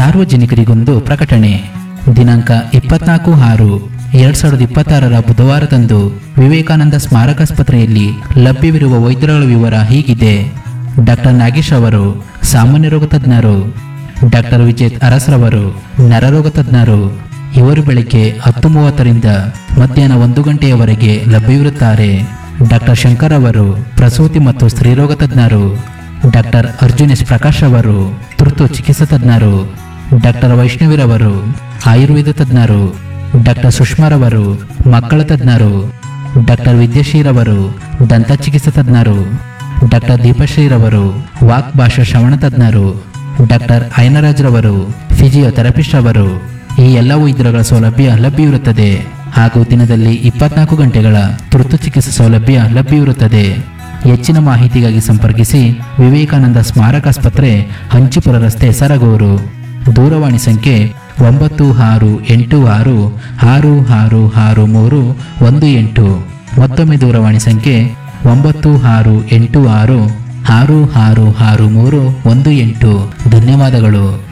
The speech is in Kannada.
ಸಾರ್ವಜನಿಕರಿಗೊಂದು ಪ್ರಕಟಣೆ ದಿನಾಂಕ ಇಪ್ಪತ್ನಾಲ್ಕು ಆರು ಎರಡ್ ಸಾವಿರದ ಇಪ್ಪತ್ತಾರರ ಬುಧವಾರದಂದು ವಿವೇಕಾನಂದ ಸ್ಮಾರಕಾಸ್ಪತ್ರೆಯಲ್ಲಿ ಲಭ್ಯವಿರುವ ವೈದ್ಯರುಗಳ ವಿವರ ಹೀಗಿದೆ ಡಾಕ್ಟರ್ ನಾಗೇಶ್ ಅವರು ಸಾಮಾನ್ಯ ರೋಗ ತಜ್ಞರು ಡಾಕ್ಟರ್ ವಿಜೇತ್ ಅರಸ್ರವರು ನರರೋಗ ತಜ್ಞರು ಇವರು ಬೆಳಿಗ್ಗೆ ಹತ್ತು ಮೂವತ್ತರಿಂದ ಮಧ್ಯಾಹ್ನ ಒಂದು ಗಂಟೆಯವರೆಗೆ ಲಭ್ಯವಿರುತ್ತಾರೆ ಡಾಕ್ಟರ್ ಶಂಕರ್ ಅವರು ಪ್ರಸೂತಿ ಮತ್ತು ಸ್ತ್ರೀರೋಗ ತಜ್ಞರು ಡಾಕ್ಟರ್ ಅರ್ಜುನ್ ಎಸ್ ಪ್ರಕಾಶ್ ಅವರು ತುರ್ತು ಚಿಕಿತ್ಸಾ ತಜ್ಞರು ಡಾಕ್ಟರ್ ವೈಷ್ಣವಿರವರು ಆಯುರ್ವೇದ ತಜ್ಞರು ಡಾಕ್ಟರ್ ಸುಷ್ಮಾರವರು ಮಕ್ಕಳ ತಜ್ಞರು ಡಾಕ್ಟರ್ ವಿದ್ಯಾಶ್ರೀರವರು ದಂತ ಚಿಕಿತ್ಸಾ ತಜ್ಞರು ಡಾಕ್ಟರ್ ದೀಪಶ್ರೀರವರು ವಾಕ್ ಭಾಷಾ ಶ್ರವಣ ತಜ್ಞರು ಡಾಕ್ಟರ್ ಐನರಾಜ್ರವರು ಫಿಸಿಯೋಥೆರಪಿಸ್ಟ್ ಅವರು ಈ ಎಲ್ಲ ವೈದ್ಯರುಗಳ ಸೌಲಭ್ಯ ಲಭ್ಯವಿರುತ್ತದೆ ಹಾಗೂ ದಿನದಲ್ಲಿ ಇಪ್ಪತ್ನಾಲ್ಕು ಗಂಟೆಗಳ ತುರ್ತು ಚಿಕಿತ್ಸಾ ಸೌಲಭ್ಯ ಲಭ್ಯವಿರುತ್ತದೆ ಹೆಚ್ಚಿನ ಮಾಹಿತಿಗಾಗಿ ಸಂಪರ್ಕಿಸಿ ವಿವೇಕಾನಂದ ಸ್ಮಾರಕಾಸ್ಪತ್ರೆ ಹಂಚಿಪುರ ರಸ್ತೆ ಸರಗೂರು ದೂರವಾಣಿ ಸಂಖ್ಯೆ ಒಂಬತ್ತು ಆರು ಎಂಟು ಆರು ಆರು ಆರು ಆರು ಮೂರು ಒಂದು ಎಂಟು ಮತ್ತೊಮ್ಮೆ ದೂರವಾಣಿ ಸಂಖ್ಯೆ ಒಂಬತ್ತು ಆರು ಎಂಟು ಆರು ಆರು ಆರು ಆರು ಮೂರು ಒಂದು ಎಂಟು ಧನ್ಯವಾದಗಳು